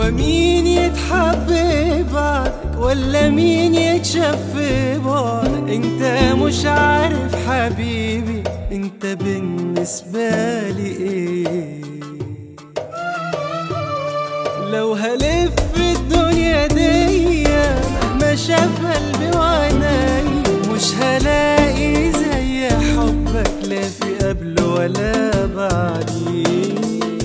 هو مين يتحب بعدك ولا مين يتشاف في بعدك انت مش عارف حبيبي انت بالنسبة لي ايه لو هلف الدنيا دي مهما شاف قلبي وعيني مش هلاقي زي حبك لا في قبله ولا بعديه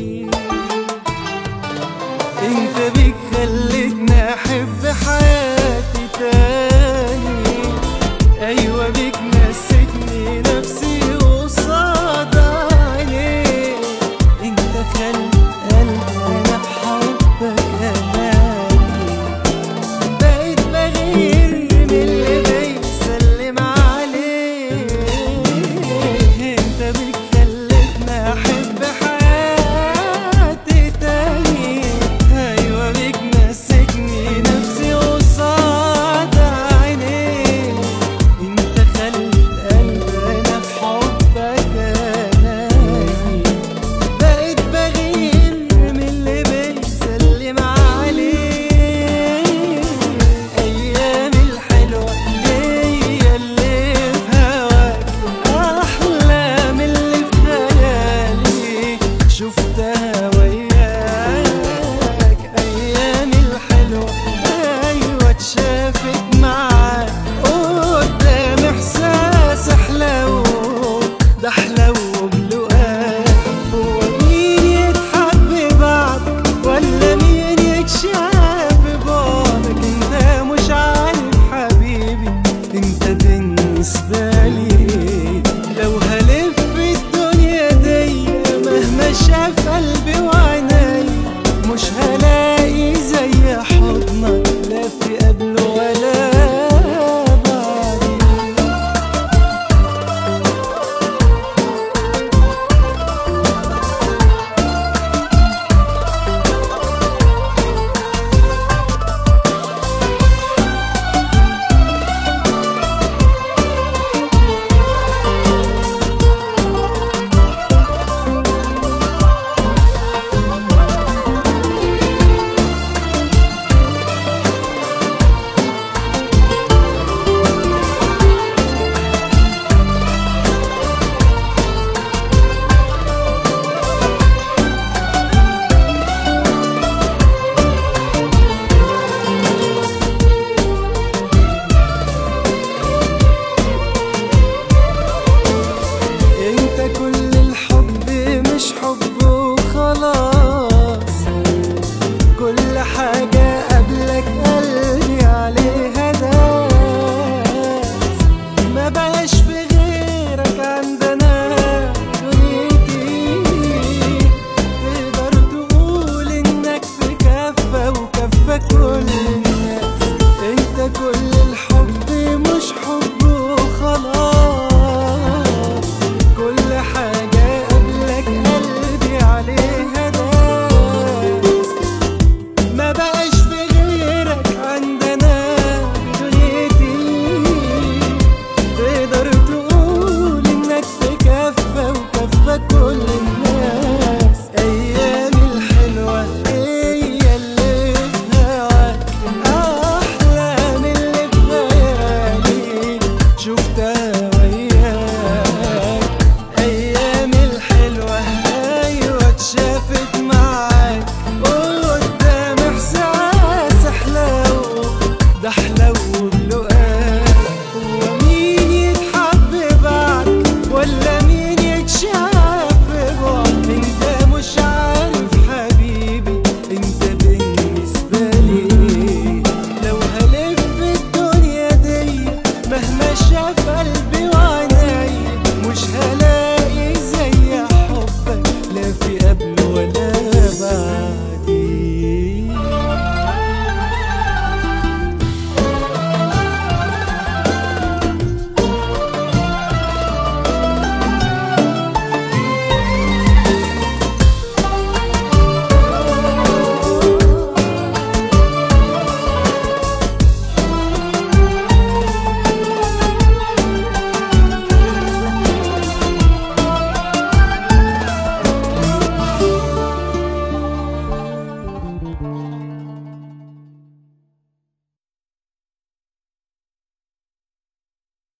انت بيك خلتني احب حياتي تاني ايوه بيك نسيتني نفسي قصاد عينيك انت خلت قلبي انا في حبك اماني بقيت بغير من اللي بيسلم عليك انت بيك خلتني احب حياتي تاني ايوه بيك نسيتني نفسي قصاد عينيك انت خلت قلبي انا في حبك اناني بقيت بغير من اللي بيسلم عليك ايام الحلوه هي اللي في هواك احلام اللي في خيالي شفتها وياك ايام الحلوه ايوه اتشافت معاك قدام احساس احلو ده احلو بلقاك هو مين يتحب بعدك ولا مين يتشاف بعدك انت مش عارف حبيبي انت بالنسبة لي ايه لو هلف الدنيا دي مهما شاف قلبي وعيني مش هلاقي زي حضنك لا في قبله ولا بعديه انت كل الحب مش حب وخلاص كل حاجة